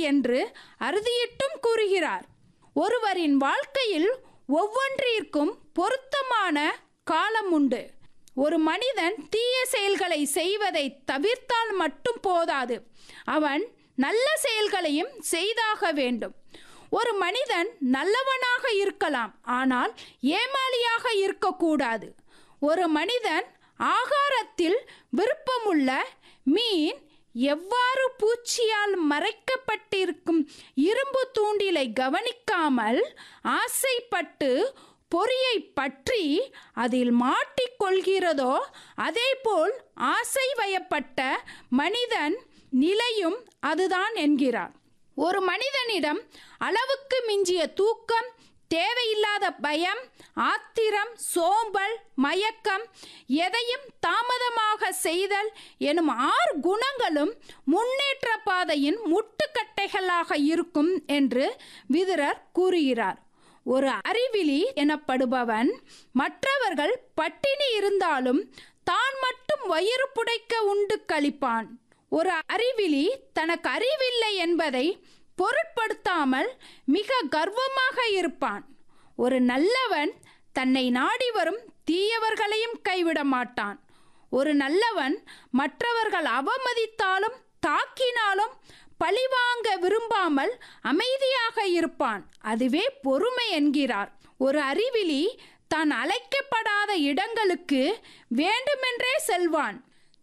என்று அறுதியிட்டும் கூறுகிறார் ஒருவரின் வாழ்க்கையில் ஒவ்வொன்றிற்கும் பொருத்தமான காலம் உண்டு ஒரு மனிதன் தீய செயல்களை செய்வதை தவிர்த்தால் மட்டும் போதாது அவன் நல்ல செயல்களையும் செய்தாக வேண்டும் ஒரு மனிதன் நல்லவனாக இருக்கலாம் ஆனால் ஏமாளியாக இருக்கக்கூடாது ஒரு மனிதன் ஆகாரத்தில் விருப்பமுள்ள மீன் எவ்வாறு பூச்சியால் மறைக்கப்பட்டிருக்கும் இரும்பு தூண்டிலை கவனிக்காமல் ஆசைப்பட்டு பொறியை பற்றி அதில் மாட்டிக்கொள்கிறதோ அதேபோல் ஆசை வயப்பட்ட மனிதன் நிலையும் அதுதான் என்கிறார் ஒரு மனிதனிடம் அளவுக்கு மிஞ்சிய தூக்கம் தேவையில்லாத பயம் ஆத்திரம் சோம்பல் மயக்கம் எதையும் தாமதமாக செய்தல் எனும் ஆறு குணங்களும் முன்னேற்ற பாதையின் முட்டுக்கட்டைகளாக இருக்கும் என்று விதுரர் கூறுகிறார் ஒரு அறிவிலி எனப்படுபவன் மற்றவர்கள் பட்டினி இருந்தாலும் தான் மட்டும் வயிறு புடைக்க உண்டு கழிப்பான் ஒரு அறிவிலி தனக்கு அறிவில்லை என்பதை பொருட்படுத்தாமல் மிக கர்வமாக இருப்பான் ஒரு நல்லவன் தன்னை நாடி வரும் தீயவர்களையும் கைவிட மாட்டான் ஒரு நல்லவன் மற்றவர்கள் அவமதித்தாலும் தாக்கினாலும் பழிவாங்க விரும்பாமல் அமைதியாக இருப்பான் அதுவே பொறுமை என்கிறார் ஒரு அறிவிலி தான் அழைக்கப்படாத இடங்களுக்கு வேண்டுமென்றே செல்வான்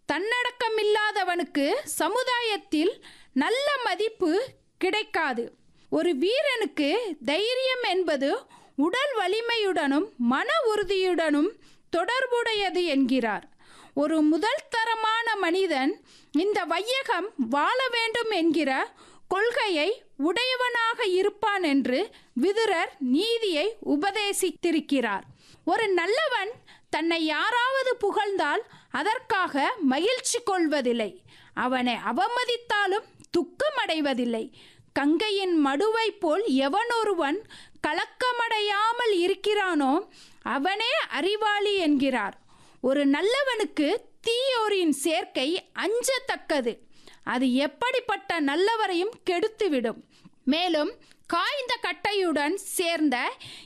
தன்னடக்கமில்லாதவனுக்கு சமுதாயத்தில் நல்ல மதிப்பு கிடைக்காது ஒரு வீரனுக்கு தைரியம் என்பது உடல் வலிமையுடனும் மன உறுதியுடனும் தொடர்புடையது என்கிறார் ஒரு முதல் தரமான மனிதன் இந்த வையகம் வாழ வேண்டும் என்கிற கொள்கையை உடையவனாக இருப்பான் என்று விதுரர் நீதியை உபதேசித்திருக்கிறார் ஒரு நல்லவன் தன்னை யாராவது புகழ்ந்தால் அதற்காக மகிழ்ச்சி கொள்வதில்லை அவனை அவமதித்தாலும் துக்கமடைவதில்லை கங்கையின் மடுவை போல் எவனொருவன் கலக்கமடையாமல் இருக்கிறானோ அவனே அறிவாளி என்கிறார் ஒரு நல்லவனுக்கு தீயோரின் சேர்க்கை அஞ்சத்தக்கது அது எப்படிப்பட்ட நல்லவரையும் கெடுத்துவிடும் மேலும் காய்ந்த கட்டையுடன் சேர்ந்த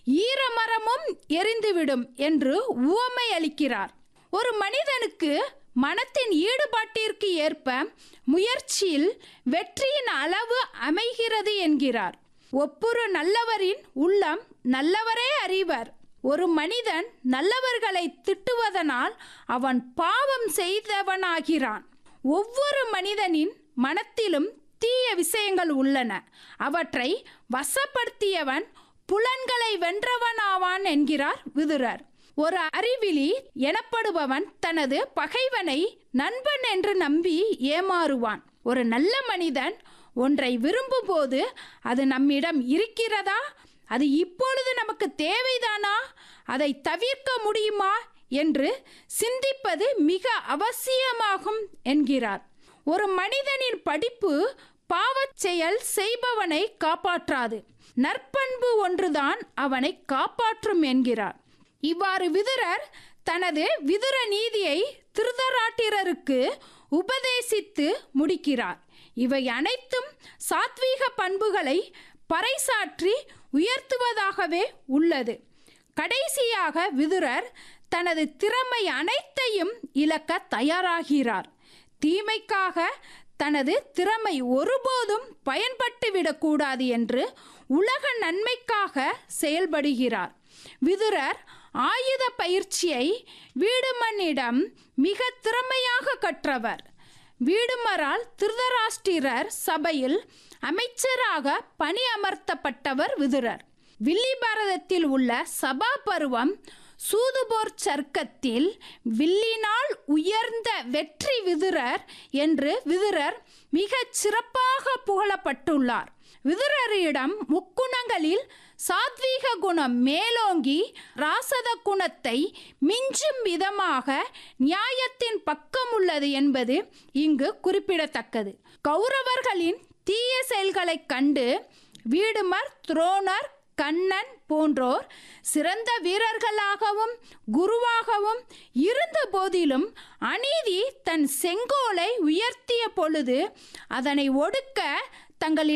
ஈரமரமும் எரிந்துவிடும் என்று உவமை அளிக்கிறார் ஒரு மனிதனுக்கு மனத்தின் ஈடுபாட்டிற்கு ஏற்ப முயற்சியில் வெற்றியின் அளவு அமைகிறது என்கிறார் ஒப்புரு நல்லவரின் உள்ளம் நல்லவரே அறிவர் ஒரு மனிதன் நல்லவர்களை திட்டுவதனால் அவன் பாவம் செய்தவனாகிறான் ஒவ்வொரு மனிதனின் மனத்திலும் தீய விஷயங்கள் உள்ளன அவற்றை வசப்படுத்தியவன் புலன்களை வென்றவனாவான் என்கிறார் விதுரர் ஒரு அறிவிலி எனப்படுபவன் தனது பகைவனை நண்பன் என்று நம்பி ஏமாறுவான் ஒரு நல்ல மனிதன் ஒன்றை விரும்பும்போது அது நம்மிடம் இருக்கிறதா அது இப்பொழுது நமக்கு தேவைதானா அதை தவிர்க்க முடியுமா என்று சிந்திப்பது மிக அவசியமாகும் என்கிறார் ஒரு மனிதனின் படிப்பு பாவச் செயல் செய்பவனை காப்பாற்றாது நற்பண்பு ஒன்றுதான் அவனை காப்பாற்றும் என்கிறார் இவ்வாறு விதுரர் தனது விதுர நீதியை திருதராட்டிரருக்கு உபதேசித்து முடிக்கிறார் இவை அனைத்தும் சாத்வீக பண்புகளை பறைசாற்றி உயர்த்துவதாகவே உள்ளது கடைசியாக விதுரர் தனது திறமை அனைத்தையும் இழக்க தயாராகிறார் தீமைக்காக தனது திறமை ஒருபோதும் பயன்பட்டு விடக்கூடாது என்று உலக நன்மைக்காக செயல்படுகிறார் விதுரர் ஆயுத பயிற்சியை வீடுமனிடம் மிக திறமையாக கற்றவர் வீடுமரால் திருதராஷ்டிரர் சபையில் அமைச்சராக பணி அமர்த்தப்பட்டவர் விதுரர் வில்லி பாரதத்தில் உள்ள சபா பருவம் சூதுபோர் சர்க்கத்தில் வில்லினால் உயர்ந்த வெற்றி விதுரர் என்று விதுரர் மிகச் சிறப்பாக புகழப்பட்டுள்ளார் விதுரரிடம் முக்குணங்களில் சாத்வீக குணம் மேலோங்கி ராசத குணத்தை மிஞ்சும் விதமாக நியாயத்தின் பக்கம் உள்ளது என்பது இங்கு குறிப்பிடத்தக்கது கௌரவர்களின் தீய செயல்களைக் கண்டு வீடுமர் துரோணர் கண்ணன் போன்றோர் சிறந்த வீரர்களாகவும் குருவாகவும் இருந்த போதிலும் அநீதி தன் செங்கோலை உயர்த்திய பொழுது அதனை ஒடுக்க தங்களின்